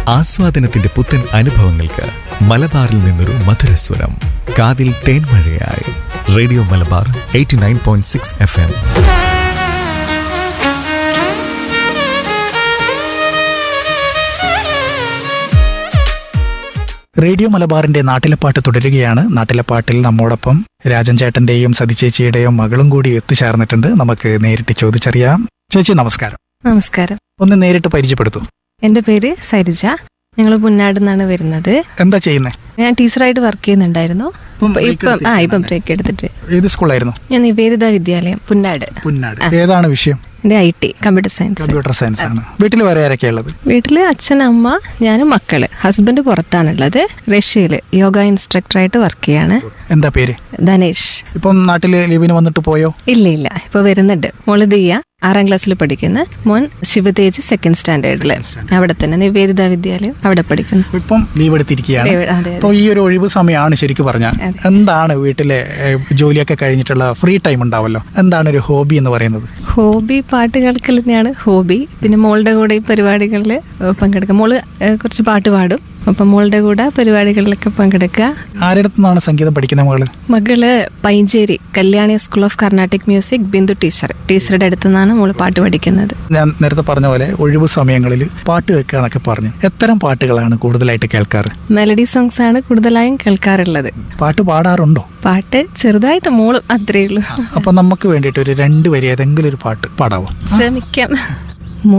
ആസ്വാദനത്തിന്റെ പുത്തൻ അനുഭവങ്ങൾക്ക് മലബാറിൽ നിന്നൊരു മധുരസ്വരം കാതിൽ തേൻമഴയായി radio Malabar eighty nine point six F M radio മലബാറിന്റെ നാട്ടിലെപ്പാട്ട് തുടരുകയാണ് നാട്ടിലെപ്പാട്ടിൽ നമ്മോടൊപ്പം രാജൻ ചേട്ടന്റെയും സതിചേച്ചിയുടെയും മകളും കൂടി എത്തിച്ചേർന്നിട്ടുണ്ട് നമുക്ക് നേരിട്ട് ചോദിച്ചറിയാം ചേച്ചി നമസ്കാരം നമസ്കാരം ഒന്ന് നേരിട്ട് പരിചയപ്പെടുത്തൂ എൻ്റെ പേര് സരിജ ഞങ്ങൾ പുന്നാട് നിന്നാണ് വരുന്നത് എന്താ ചെയ്യുന്നത് ഞാൻ ടീച്ചറായിട്ട് വർക്ക് ചെയ്യുന്നുണ്ടായിരുന്നു ഇപ്പം break ഇപ്പം ആ എടുത്തിട്ടാണ് ഇപ്പം ബ്രേക്ക് എടുത്തിട്ട് ഏത് സ്കൂളായിരുന്നു ഞാൻ നിവേദിത വിദ്യാലയം പുന്നാട് പുന്നാട് ഏതാണ് വിഷയം എൻ്റെ I T computer science computer science ആണ് വീട്ടിൽ വേറെ ആരൊക്കെയാ ഉള്ളത് വീട്ടില് അച്ഛൻ അമ്മ ഞാനും മക്കള് ഹസ്ബൻഡ് പുറത്താണുള്ളത് റഷ്യയിൽ യോഗ ഇൻസ്ട്രക്ടറായിട്ട് വർക്ക് ചെയ്യാണ് എന്താ പേര് ധനേഷ് ഇപ്പം നാട്ടില് ലീവിന് വന്നിട്ട് പോയോ ഇല്ല ഇല്ല ഇപ്പൊ വരുന്നുണ്ട് മോള് ദിയ ആറാം ക്ലാസ്സിൽ പഠിക്കുന്ന മോൻ ശിവതേജ് സെക്കൻഡ് സ്റ്റാൻഡേർഡില് അവിടെ തന്നെ നിവേദിത വിദ്യാലയം അവിടെ പഠിക്കുന്നു ഇപ്പം ലീവ് എടുത്തിരിക്കുകയാണ് അതെ അതെ അപ്പോൾ ഈ ഒരു ഒഴിവ് സമയമാണ് ശരിക്കും പറഞ്ഞാൽ അതെ. എന്താണ് വീട്ടിലെ ഏഹ്, ജോലിയൊക്കെ കഴിഞ്ഞിട്ടുള്ള ഫ്രീ ടൈം ഉണ്ടാവല്ലോ എന്താണ് ഒരു ഹോബി എന്ന് പറയുന്നത് ഹോബി പാട്ട് കേൾക്കൽ തന്നെയാണ് ഹോബി പിന്നെ മോളുടെ കൂടെ ഈ പരിപാടികളിൽ പങ്കെടുക്കുക മോള് ഏഹ്, കുറച്ച് പാട്ട് പാടും അപ്പം മോളുടെ കൂടെ പരിപാടികളിലൊക്കെ പങ്കെടുക്കുക ആരുടെ അടുത്തുനിന്നാണ് സംഗീതം പഠിക്കുന്ന മകള് മകള് Painchery Kalyani school of Carnatic music Bindu teacher ടീച്ചറുടെ അടുത്തു നിന്നാണ് മോള് പാട്ട് പഠിക്കുന്നത് ഞാൻ നേരത്തെ പറഞ്ഞ പോലെ ഒഴിവ് സമയങ്ങളിൽ പാട്ട് കേൾക്കുക എന്നൊക്കെ പറഞ്ഞു എത്തരം പാട്ടുകളാണ് കൂടുതലായിട്ട് കേൾക്കാറ് മെലഡി സോങ്സ് ആണ് കൂടുതലായും കേൾക്കാറുള്ളത് പാട്ട് പാടാറുണ്ടോ പാട്ട് ചെറുതായിട്ട് മോളും അത്രയേ ഉള്ളൂ അപ്പൊ നമുക്ക് വേണ്ടിയിട്ട് ഒരു രണ്ട് വരി ഏതെങ്കിലും ഒരു പാട്ട് പാടാവോ ശ്രമിക്കാം